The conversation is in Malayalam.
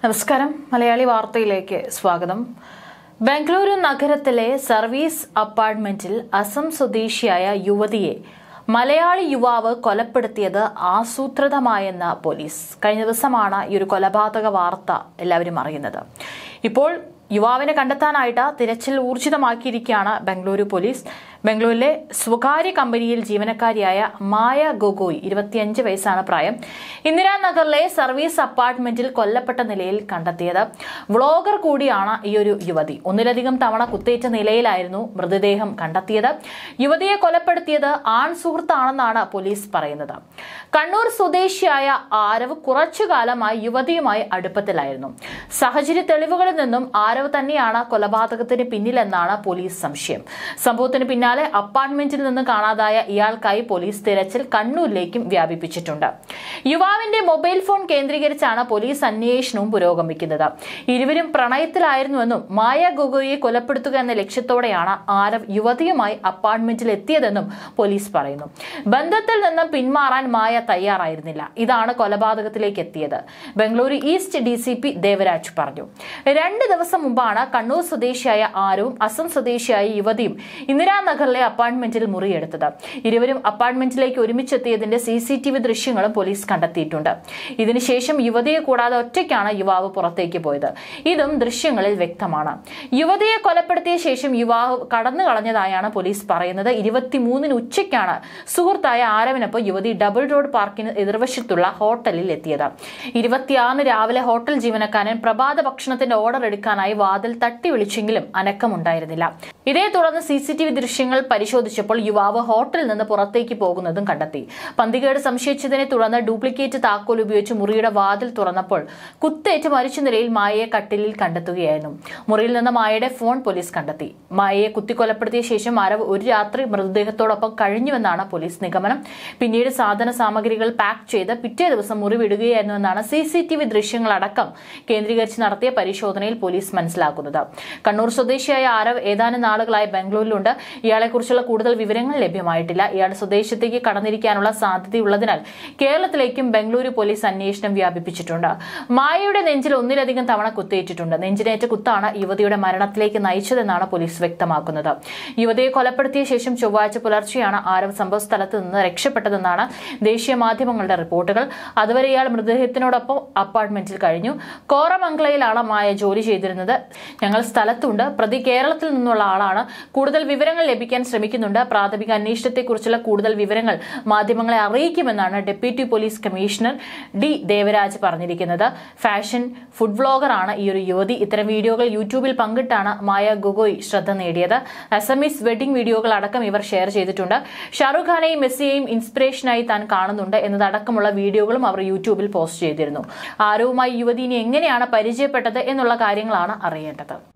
നമസ്കാരം മലയാളി വാർത്തയിലേക്ക് സ്വാഗതം ബംഗളൂരു നഗരത്തിലെ സർവീസ് അപ്പാർട്ട്മെന്റിൽ അസം സ്വദേശിയായ യുവതിയെ മലയാളി യുവാവ് കൊലപ്പെടുത്തിയത് ആസൂത്രിതമായെന്ന് പോലീസ് കഴിഞ്ഞ ദിവസമാണ് ഈ ഒരു കൊലപാതക വാർത്ത എല്ലാവരും അറിയുന്നത് ഇപ്പോൾ യുവാവിനെ കണ്ടെത്താനായിട്ട് തിരച്ചിൽ ഊർജിതമാക്കിയിരിക്കുകയാണ് ബംഗളൂരു പോലീസ് ബംഗളൂരിലെ സ്വകാര്യ കമ്പനിയിൽ ജീവനക്കാരിയായ മായ ഗൊഗോയ് ഇരുപത്തിയഞ്ച് വയസ്സാണ് പ്രായം ഇന്ദിരാനഗറിലെ സർവീസ് അപ്പാർട്ട്മെന്റിൽ കൊല്ലപ്പെട്ട നിലയിൽ കണ്ടെത്തിയത് വ്ളോഗർ കൂടിയാണ് ഈ ഒരു യുവതി ഒന്നിലധികം തവണ കുത്തേറ്റ നിലയിലായിരുന്നു മൃതദേഹം കണ്ടെത്തിയത് യുവതിയെ കൊലപ്പെടുത്തിയത് ആൺ സുഹൃത്താണെന്നാണ് പോലീസ് പറയുന്നത് കണ്ണൂർ സ്വദേശിയായ ആരവ് കുറച്ചു കാലമായി യുവതിയുമായി അടുപ്പത്തിലായിരുന്നു സാഹചര്യ തെളിവുകളിൽ നിന്നും ആരവ് തന്നെയാണ് കൊലപാതകത്തിന് പിന്നിലെന്നാണ് പോലീസ് സംശയം സംഭവത്തിന് പിന്നാലെ അപ്പാർട്ട്മെന്റിൽ നിന്ന് കാണാതായ ഇയാൾക്കായി പോലീസ് തിരച്ചിൽ കണ്ണൂരിലേക്കും വ്യാപിപ്പിച്ചിട്ടുണ്ട് യുവാവിന്റെ മൊബൈൽ ഫോൺ കേന്ദ്രീകരിച്ചാണ് പോലീസ് അന്വേഷണവും പുരോഗമിക്കുന്നത് ഇരുവരും പ്രണയത്തിലായിരുന്നുവെന്നും മായ ഗൊഗോയെ കൊലപ്പെടുത്തുക എന്ന ലക്ഷ്യത്തോടെയാണ് ആരവ് യുവതിയുമായി അപ്പാർട്ട്മെന്റിൽ എത്തിയതെന്നും പോലീസ് പറയുന്നു ബന്ധത്തിൽ നിന്നും പിന്മാറാൻ മായ തയ്യാറായിരുന്നില്ല ഇതാണ് കൊലപാതകത്തിലേക്ക് എത്തിയത് Bengaluru east D C P Devaraj പറഞ്ഞു രണ്ട് ദിവസം മുമ്പാണ് കണ്ണൂർ സ്വദേശിയായ ആരവും അസം സ്വദേശിയായ യുവതിയും ഇന്ദിരാനഗറിലെ അപ്പാർട്ട്മെന്റിൽ മുറിയെടുത്തത് ഇരുവരും അപ്പാർട്ട്മെന്റിലേക്ക് ഒരുമിച്ചെത്തിയതിന്റെ സി സി ടി വി ദൃശ്യങ്ങളും പോലീസ് കണ്ടെത്തിയിട്ടുണ്ട് ഇതിനുശേഷം യുവതിയെ കൂടാതെ ഒറ്റയ്ക്കാണ് യുവാവ് പുറത്തേക്ക് പോയത് ഇതും ദൃശ്യങ്ങളിൽ വ്യക്തമാണ് യുവതിയെ കൊലപ്പെടുത്തിയ ശേഷം യുവാവ് കടന്നു കളഞ്ഞതായാണ് പോലീസ് പറയുന്നത് ഇരുപത്തിമൂന്നിന് ഉച്ചയ്ക്കാണ് സുഹൃത്തായ ആരവിനൊപ്പം യുവതി ഡബിൾ റോഡ് പാർക്കിന് എതിർവശത്തുള്ള ഹോട്ടലിൽ എത്തിയത് ഇരുപത്തിയാറിന് രാവിലെ ഹോട്ടൽ ജീവനക്കാരൻ പ്രഭാത ഭക്ഷണത്തിന്റെ ഓർഡർ എടുക്കാനായി വാതിൽ തട്ടി വിളിച്ചെങ്കിലും അനക്കമുണ്ടായിരുന്നില്ല ഇതേ തുടർന്ന് സി സി ടി വി ദൃശ്യങ്ങൾ പരിശോധിച്ചപ്പോൾ യുവാവ് ഹോട്ടലിൽ നിന്ന് പുറത്തേക്ക് പോകുന്നതും കണ്ടെത്തി പന്തികേട് സംശയിച്ചതിനെ തുടർന്ന് ഡ്യൂപ്ലിക്കേറ്റ് താക്കോൽ ഉപയോഗിച്ച് മുറിയുടെ വാതിൽ തുറന്നപ്പോൾ കുത്തേറ്റ് മരിച്ച നിലയിൽ മായയെ കട്ടിലിൽ കണ്ടെത്തുകയായിരുന്നു മുറിയിൽ നിന്ന് മായയുടെ ഫോൺ പോലീസ് കണ്ടെത്തി മായയെ കുത്തിക്കൊലപ്പെടുത്തിയ ശേഷം ആരവ് ഒരു രാത്രി മൃതദേഹത്തോടൊപ്പം കഴിഞ്ഞുവെന്നാണ് പോലീസ് നിഗമനം പിന്നീട് സാധന സാമഗ്രികൾ പാക്ക് ചെയ്ത് പിറ്റേ ദിവസം മുറി വിടുകയായിരുന്നുവെന്നാണ് സി സി ടി വി ദൃശ്യങ്ങളടക്കം കേന്ദ്രീകരിച്ച് നടത്തിയ പരിശോധനയിൽ പോലീസ് മനസ്സിലാക്കുന്നത് കണ്ണൂർ സ്വദേശിയായ ആരവ് ഏതാനും നാളുകളായി ബാംഗ്ലൂരിലുണ്ട് ഇയാളെക്കുറിച്ചുള്ള കൂടുതൽ വിവരങ്ങൾ ലഭ്യമായിട്ടില്ല ഇയാൾ സ്വദേശത്തേക്ക് കടന്നിരിക്കാനുള്ള സാധ്യതയുള്ളതിനാൽ കേരളത്തിലേക്കും ബംഗളൂരു പോലീസ് അന്വേഷണം വ്യാപിപ്പിച്ചിട്ടുണ്ട് മായയുടെ നെഞ്ചിൽ ഒന്നിലധികം തവണ കുത്തേറ്റിട്ടുണ്ട് നെഞ്ചിനേറ്റ കുത്താണ് യുവതിയുടെ മരണത്തിലേക്ക് നയിച്ചതെന്നാണ് പോലീസ് വ്യക്തമാക്കുന്നത് യുവതിയെ കൊലപ്പെടുത്തിയ ശേഷം ചൊവ്വാഴ്ച പുലർച്ചെയാണ് ആരവ് സംഭവ സ്ഥലത്ത് നിന്ന് രക്ഷപ്പെട്ടതെന്നാണ് ദേശീയ മാധ്യമങ്ങളുടെ റിപ്പോർട്ടുകൾ അതുവരെ ഇയാൾ മൃതദേഹത്തിനോടൊപ്പം അപ്പാർട്ട്മെന്റിൽ കഴിഞ്ഞു കോറമംഗലയിലാണ് മായ ജോലി ചെയ്തിരുന്നത് ഞങ്ങൾ സ്ഥലത്തുണ്ട് പ്രതി കേരളത്തിൽ നിന്നുള്ള ആളാണ് കൂടുതൽ വിവരങ്ങൾ ലഭിക്കാൻ ശ്രമിക്കുന്നുണ്ട് പ്രാഥമിക അന്വേഷണത്തെക്കുറിച്ചുള്ള കൂടുതൽ വിവരങ്ങൾ മാധ്യമങ്ങളെ അറിയിക്കുമെന്നാണ് deputy police commissioner D Devaraj പറഞ്ഞിരിക്കുന്നത് ഫാഷൻ ഫുഡ് വ്ളോഗറാണ് ഈ ഒരു യുവതി ഇത്തരം വീഡിയോകൾ യൂട്യൂബിൽ പങ്കിട്ടാണ് മായ ഗൊഗോയ് ശ്രദ്ധ നേടിയത് അസമീസ് വെഡിംഗ് വീഡിയോകൾ അടക്കം ഇവർ ഷെയർ ചെയ്തിട്ടുണ്ട് ഷാറുഖ് ഖാനെയും മെസ്സിയെയും ഇൻസ്പിറേഷനായി താൻ കാണുന്നുണ്ട് എന്നതടക്കമുള്ള വീഡിയോകളും അവർ യൂട്യൂബിൽ പോസ്റ്റ് ചെയ്തിരുന്നു ആരവുമായി യുവതി ഇനി എങ്ങനെയാണ് പരിചയപ്പെട്ടത് എന്നുള്ള കാര്യങ്ങളാണ് അറിയേണ്ടത്